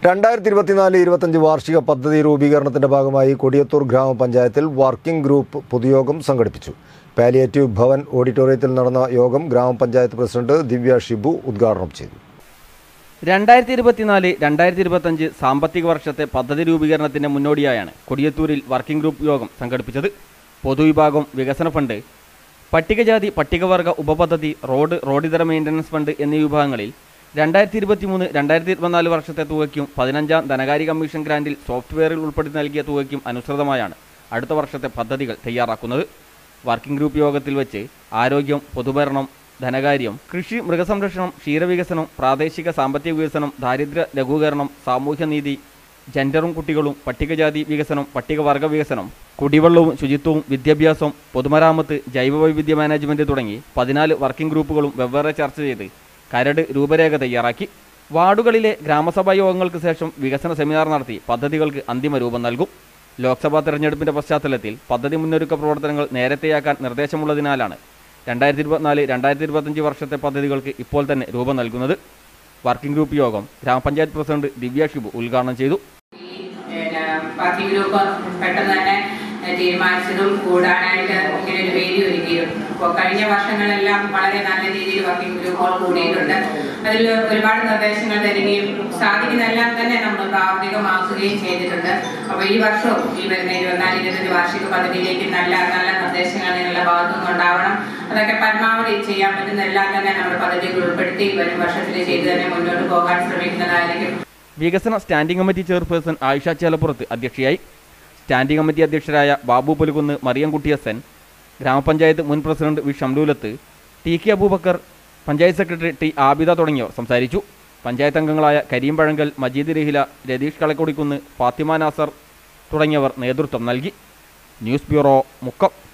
രണ്ടായിരത്തി ഇരുപത്തിനാല് ഇരുപത്തഞ്ച് വാർഷിക പദ്ധതി രൂപീകരണത്തിന്റെ ഭാഗമായി കൊടിയത്തൂർ ഗ്രാമപഞ്ചായത്തിൽ വർക്കിംഗ് ഗ്രൂപ്പ് പൊതുയോഗം സംഘടിപ്പിച്ചു പാലിയേറ്റീവ് ഭവൻ ഓഡിറ്റോറിയത്തിൽ നടന്ന യോഗം ഗ്രാമപഞ്ചായത്ത് പ്രസിഡന്റ് ദിവ്യ ഷിബു ഉദ്ഘാടനം ചെയ്തു രണ്ടായിരത്തി ഇരുപത്തിനാല് രണ്ടായിരത്തി ഇരുപത്തഞ്ച് സാമ്പത്തിക വർഷത്തെ പദ്ധതി രൂപീകരണത്തിന്റെ മുന്നോടിയായാണ് കൊടിയത്തൂരിൽ വർക്കിംഗ് ഗ്രൂപ്പ് യോഗം സംഘടിപ്പിച്ചത് പൊതുവിഭാഗം വികസന ഫണ്ട് പട്ടികജാതി പട്ടികവർഗ ഉപപദ്ധതി റോഡ് റോഡിതര മെയിൻ്റനൻസ് ഫണ്ട് എന്നീ വിഭാഗങ്ങളിൽ രണ്ടായിരത്തി ഇരുപത്തി മൂന്ന് രണ്ടായിരത്തി ഇരുപത്തിനാല് വർഷത്തെ തുകയ്ക്കും പതിനഞ്ചാം ധനകാര്യ കമ്മീഷൻ ഗ്രാൻഡിൽ സോഫ്റ്റ്വെയറിൽ ഉൾപ്പെടുത്തി നൽകിയ തുകയ്ക്കും അനുസൃതമായാണ് അടുത്ത വർഷത്തെ പദ്ധതികൾ തയ്യാറാക്കുന്നത് വർക്കിംഗ് ഗ്രൂപ്പ് യോഗത്തിൽ വെച്ച് ആരോഗ്യം പൊതുഭരണം ധനകാര്യം കൃഷി മൃഗസംരക്ഷണം ക്ഷീരവികസനം പ്രാദേശിക സാമ്പത്തിക വികസനം ദാരിദ്ര്യ ലഘൂകരണം സാമൂഹ്യനീതി ജെൻഡറും കുട്ടികളും പട്ടികജാതി വികസനം പട്ടികവർഗ വികസനം കുടിവെള്ളവും ശുചിത്വവും വിദ്യാഭ്യാസവും പൊതുമരാമത്ത് ജൈവവൈവിധ്യ മാനേജ്മെന്റ് തുടങ്ങി പതിനാല് വർക്കിംഗ് ഗ്രൂപ്പുകളും വെവ്വേറെ ചർച്ച ചെയ്ത് കരട് രൂപരേഖ തയ്യാറാക്കി വാർഡുകളിലെ ഗ്രാമസഭാ യോഗങ്ങൾക്ക് ശേഷം വികസന സെമിനാർ നടത്തി പദ്ധതികൾക്ക് അന്തിമ രൂപം നൽകും ലോക്സഭാ തെരഞ്ഞെടുപ്പിന്റെ പശ്ചാത്തലത്തിൽ പദ്ധതി മുന്നൊരുക്ക പ്രവർത്തനങ്ങൾ നേരത്തെയാക്കാൻ നിർദ്ദേശമുള്ളതിനാലാണ് രണ്ടായിരത്തി ഇരുപത്തിനാല് രണ്ടായിരത്തി ഇരുപത്തഞ്ച് വർഷത്തെ പദ്ധതികൾക്ക് ഇപ്പോൾ തന്നെ രൂപം നൽകുന്നത് വർക്കിംഗ് ഗ്രൂപ്പ് യോഗം ഗ്രാമപഞ്ചായത്ത് പ്രസിഡന്റ് ദിവ്യ ഷിബു ഉദ്ഘാടനം ചെയ്തു പിന്നെ പാർട്ടി ഗ്രൂപ്പ് പെട്ടെന്ന് തന്നെ ഏഹ്, തീരുമാനിച്ചതും കൂടാനായിട്ട് ഇങ്ങനെ ഒരു വേദി ഒരുക്കിയും അപ്പോൾ കഴിഞ്ഞ വർഷങ്ങളെല്ലാം വളരെ നല്ല രീതിയിൽ വർക്കിംഗ് ഗ്രൂപ്പുകൾ കൂടിയിട്ടുണ്ട് അതിൽ ഒരുപാട് നിർദ്ദേശങ്ങൾ തരികയും സാധിക്കുന്നതെല്ലാം തന്നെ നമ്മൾ പ്രാവർത്തികമാക്കുകയും ചെയ്തിട്ടുണ്ട് അപ്പോൾ ഈ വർഷവും ഈ വരുന്ന ഇരുപത്തിനാല് ഇരുപത്തഞ്ച് വാർഷിക പദ്ധതിയിലേക്ക് നല്ല നല്ല നിർദ്ദേശങ്ങൾ നിങ്ങളുടെ ഭാഗത്തു നിന്നുണ്ടാവണം അതൊക്കെ പരമാവധി ചെയ്യാൻ പറ്റുന്ന എല്ലാം തന്നെ നമ്മുടെ പദ്ധതികൾ ഉൾപ്പെടുത്തി വരും വർഷത്തിൽ ചെയ്ത് തന്നെ മുന്നോട്ട് പോകാൻ ശ്രമിക്കുന്നതായിരിക്കും വികസന standing committee chairperson Ayisha Chelappurath അധ്യക്ഷയായി സ്റ്റാൻഡിംഗ് കമ്മിറ്റി അധ്യക്ഷരായ ബാബു പുലുകുന്ന് മറിയംകുട്ടി എസ് എൻ ഗ്രാമപഞ്ചായത്ത് മുൻ president V Shamlulath T K Abubakar panchayat secretary T Abida തുടങ്ങിയവർ സംസാരിച്ചു പഞ്ചായത്ത് അംഗങ്ങളായ കരീം പഴങ്കൽ മജീദ് രഹില രതീഷ് കളക്കൊടിക്കുന്ന് ഫാത്തിമ നാസർ തുടങ്ങിയവർ നേതൃത്വം നൽകി ന്യൂസ് ബ്യൂറോ മുക്കം